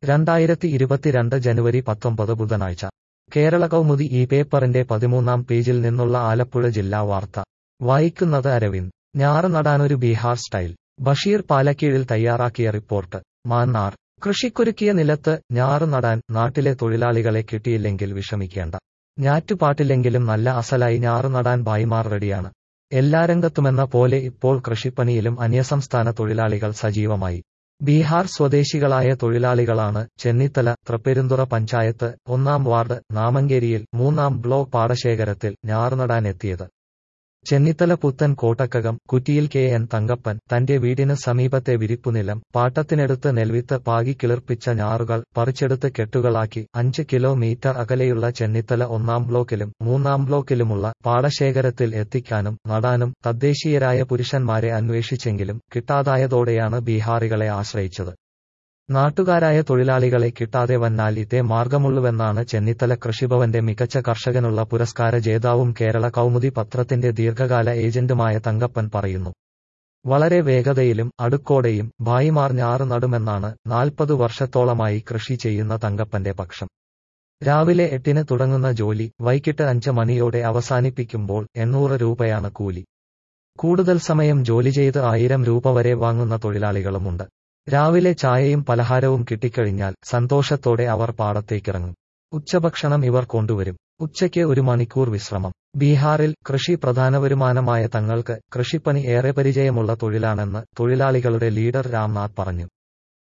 രണ്ടായിരത്തി ഇരുപത്തിരണ്ട് ജനുവരി പത്തൊമ്പത് ബുധനാഴ്ച കേരള കൗമുദി ഈ പേപ്പറിന്റെ പതിമൂന്നാം പേജിൽ നിന്നുള്ള ആലപ്പുഴ ജില്ലാ വാർത്ത വായിക്കുന്നത് അരവിന്ദ് ഞാറ് നടാനൊരു ബീഹാർ സ്റ്റൈൽ ബഷീർ പാലക്കീഴിൽ തയ്യാറാക്കിയ റിപ്പോർട്ട് മാന്നാർ കൃഷിക്കൊരുക്കിയ നിലത്ത് ഞാറ് നടാൻ നാട്ടിലെ തൊഴിലാളികളെ കിട്ടിയില്ലെങ്കിൽ വിഷമിക്കേണ്ട ഞാറ്റുപാട്ടില്ലെങ്കിലും നല്ല അസലായി ഞാറ് നടാൻ ഭായിമാർ റെഡിയാണ് എല്ലാ രംഗത്തുമെന്ന പോലെ ഇപ്പോൾ കൃഷിപ്പണിയിലും അന്യസംസ്ഥാന തൊഴിലാളികൾ സജീവമായി ബീഹാർ സ്വദേശികളായ തൊഴിലാളികളാണ് ചെന്നിത്തല തൃപ്പെരുന്തുറ പഞ്ചായത്ത് ഒന്നാം വാർഡ് നാമങ്കേരിയിൽ മൂന്നാം ബ്ലോക്ക് പാടശേഖരത്തിൽ ഞാറുനടാനെത്തിയത് ചെന്നിത്തല പുത്തൻ കോട്ടക്കകം കുറ്റിയിൽ കെ എൻ തങ്കപ്പൻ തന്റെ വീടിന് സമീപത്തെ വിരിപ്പുനിലം പാട്ടത്തിനെടുത്ത് നെൽവിത്ത് പാകി കിളിർപ്പിച്ച ഞാറുകൾ പറിച്ചെടുത്ത് കെട്ടുകളാക്കി അഞ്ച് കിലോമീറ്റർ അകലെയുള്ള ചെന്നിത്തല ഒന്നാം ബ്ലോക്കിലും മൂന്നാം ബ്ലോക്കിലുമുള്ള പാടശേഖരത്തിൽ എത്തിക്കാനും നടാനും തദ്ദേശീയരായ പുരുഷന്മാരെ അന്വേഷിച്ചെങ്കിലും കിട്ടാതായതോടെയാണ് ബീഹാറികളെ ആശ്രയിച്ചത് നാട്ടുകാരായ തൊഴിലാളികളെ കിട്ടാതെ വന്നാൽ ഇതേ മാർഗമുള്ളുവെന്നാണ് ചെന്നിത്തല കൃഷിഭവന്റെ മികച്ച കർഷകനുള്ള പുരസ്കാര ജേതാവും കേരള കൗമുദി പത്രത്തിന്റെ ദീർഘകാല ഏജന്റുമായ തങ്കപ്പൻ പറയുന്നു വളരെ വേഗതയിലും അടുക്കോടെയും ഭായിമാർ ഞാറ് നടുമെന്നാണ് നാൽപ്പത് വർഷത്തോളമായി കൃഷി ചെയ്യുന്ന തങ്കപ്പന്റെ പക്ഷം രാവിലെ എട്ടിന് തുടങ്ങുന്ന ജോലി വൈകിട്ട് അഞ്ച് മണിയോടെ അവസാനിപ്പിക്കുമ്പോൾ എണ്ണൂറ് രൂപയാണ് കൂലി കൂടുതൽ സമയം ജോലി ചെയ്ത് ആയിരം രൂപ വരെ വാങ്ങുന്ന തൊഴിലാളികളുമുണ്ട് രാവിലെ ചായയും പലഹാരവും കിട്ടിക്കഴിഞ്ഞാൽ സന്തോഷത്തോടെ അവർ പാടത്തേക്കിറങ്ങും ഉച്ചഭക്ഷണം ഇവർ കൊണ്ടുവരും ഉച്ചയ്ക്ക് ഒരു മണിക്കൂർ വിശ്രമം ബീഹാറിൽ കൃഷി പ്രധാന വരുമാനമായ തങ്ങൾക്ക് കൃഷിപ്പണി ഏറെ പരിചയമുള്ള തൊഴിലാണെന്ന് തൊഴിലാളികളുടെ ലീഡർ രാംനാഥ് പറഞ്ഞു